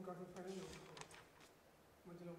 Council final మధ్యలో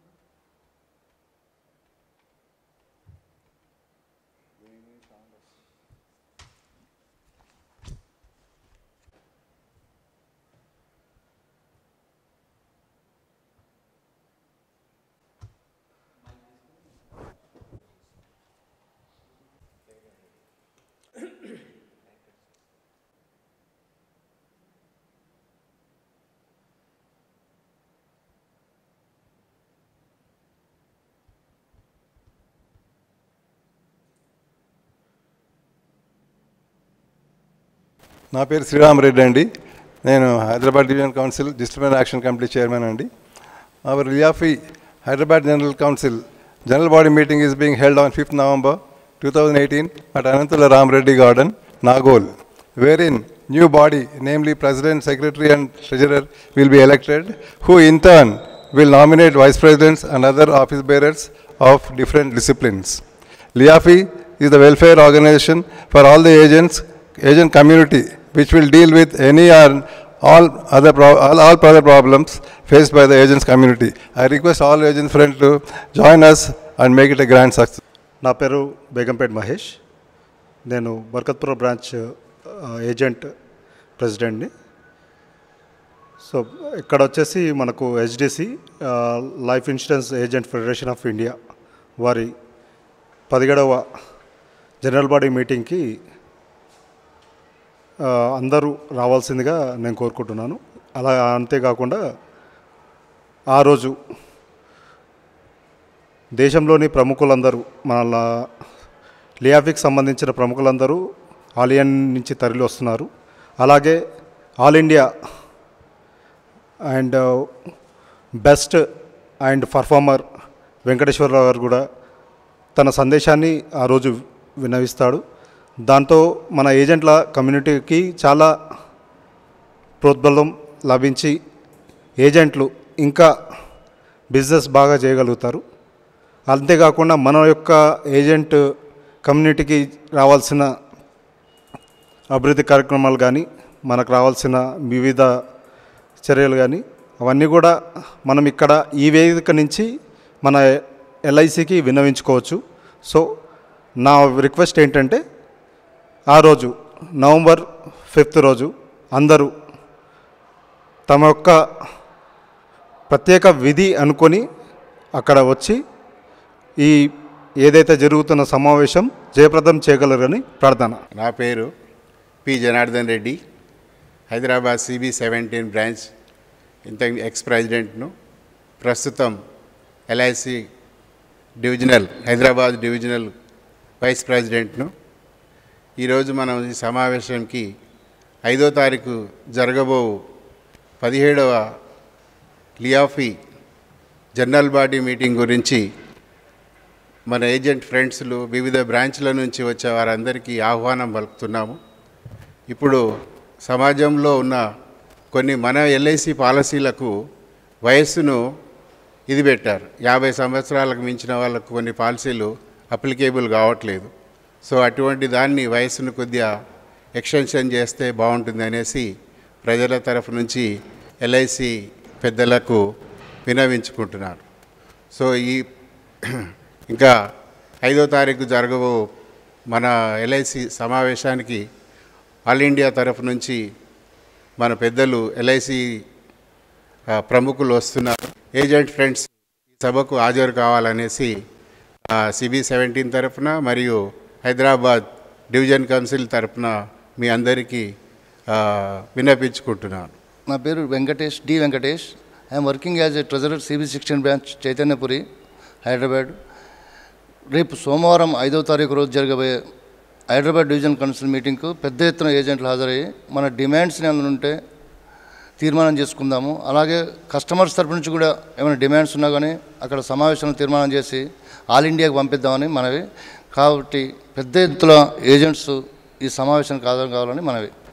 నా పేరు శ్రీరామరెడ్డి అండి నేను Hyderabad division council district action committee chairman అండి our LIAFI Hyderabad general council general body meeting is being held on fifth November two thousand eighteen at Ananthula Ramareddy garden Nagole wherein new body, namely President, Secretary and Treasurer will be elected, who in turn will nominate Vice Presidents and other office bearers of different disciplines. LIAFI is the welfare organization for all the agents, agent community, which will deal with any and all other, pro- all, all other problems faced by the agents community. I request all agents friends to join us and make it a grand success. నా పేరు బేగంపేట్ మహేష్ నేను Barkatpura branch ఆ, agent ప్రెసిడెంట్ని so ఇక్కడ వచ్చేసి మనకు HDC life insurance agent federation of India వారి పదిహేడవ జనరల్ బాడీ మీటింగ్కి ఆ, అందరూ రావాల్సిందిగా నేను కోరుకుంటున్నాను అలా అంతేకాకుండా ఆ రోజు దేశంలోని ప్రముఖులందరూ మన లా- లియాఫిక్ సంబంధించిన ప్రముఖులందరూ ఆలియన్ నుంచి తరలి వస్తున్నారు అలాగే all India and best and performer Venkateswararao గారు కూడా తన సందేశాన్ని ఆ రోజు వినవిస్తాడు దాంతో మన ఏజెంట్ల కమ్యూనిటీకి చాలా ప్రోద్బలం లభించి ఏజెంట్లు ఇంకా బిజినెస్ బాగా చేయగలుగుతారు అంతేకాకుండా మన యొక్క ఏజెంట్ కమ్యూనిటీకి రావాల్సిన అభివృద్ధి కార్యక్రమాలు కానీ మనకు రావాల్సిన వివిధ చర్యలు కానీ అవన్నీ కూడా మనం ఇక్కడ ఈ వేదిక నుంచి మన ఎల్ఐసికి విన్నవించుకోవచ్చు సో నా రిక్వెస్ట్ ఏంటంటే ఆ రోజు నవంబర్ ఫిఫ్త్ రోజు అందరూ తమ యొక్క ప్రత్యేక విధి అనుకొని అక్కడ వచ్చి ఈ ఏదైతే జరుగుతున్న సమావేశం జయప్రదం చేయగలరని ప్రార్థన నా పేరు P Janardhan Reddy Hyderabad CB seventeen branch ఇంత ఎక్స్ ప్రెసిడెంట్ను ప్రస్తుతం LIC divisional Hyderabad divisional vice ప్రెసిడెంట్ను ఈరోజు మనం ఈ సమావేశంకి ఐదో తారీఖు జరగబో పదిహేడవ లియాఫీ జనరల్ బాడీ మీటింగ్ గురించి మన ఏజెంట్ ఫ్రెండ్స్లు వివిధ బ్రాంచ్ల నుంచి వచ్చే వారందరికీ ఆహ్వానం పలుకుతున్నాము ఇప్పుడు సమాజంలో ఉన్న కొన్ని మన ఎల్ఐసి పాలసీలకు వయస్సును ఇది పెట్టారు యాభై సంవత్సరాలకు మించిన వాళ్ళకు కొన్ని పాలసీలు అప్లికేబుల్ కావట్లేదు సో అటువంటి దాన్ని వయస్సును కొద్దిగా ఎక్స్టెన్షన్ చేస్తే బాగుంటుంది అనేసి ప్రజల తరఫు నుంచి ఎల్ఐసి పెద్దలకు వినవించుకుంటున్నారు సో ఈ ఇంకా ఐదో తారీఖు జరగబో మన ఎల్ఐసి సమావేశానికి ఆల్ ఇండియా తరఫు నుంచి మన పెద్దలు ఎల్ఐసి ఆ, ప్రముఖులు వస్తున్నారు ఏజెంట్ ఫ్రెండ్స్ ఈ సభకు హాజరు కావాలనేసి సిబి సెవెంటీన్ తరఫున మరియు హైదరాబాద్ డివిజన్ కౌన్సిల్ తరఫున మీ అందరికీ ఆ, విన్నపించుకుంటున్నాను నా పేరు Venkatesh D Venkatesh I'm working as a treasurer CB sixteen branch Chaitanyapuri Hyderabad రేపు సోమవారం ఐదవ తారీఖు రోజు జరగబోయే హైదరాబాద్ డివిజన్ కౌన్సిల్ మీటింగ్కు పెద్ద ఎత్తున ఏజెంట్లు హాజరయ్యి మన డిమాండ్స్ ఏమైనా ఉంటే తీర్మానం చేసుకుందాము అలాగే కస్టమర్స్ తరపు నుంచి కూడా ఏమైనా డిమాండ్స్ ఉన్నా కానీ అక్కడ సమావేశంలో తీర్మానం చేసి ఆల్ ఇండియాకి పంపిద్దామని మనవి కాబట్టి పెద్ద ఎత్తున ఏజెంట్స్ ఈ సమావేశానికి హాజరు కావాలని మనవి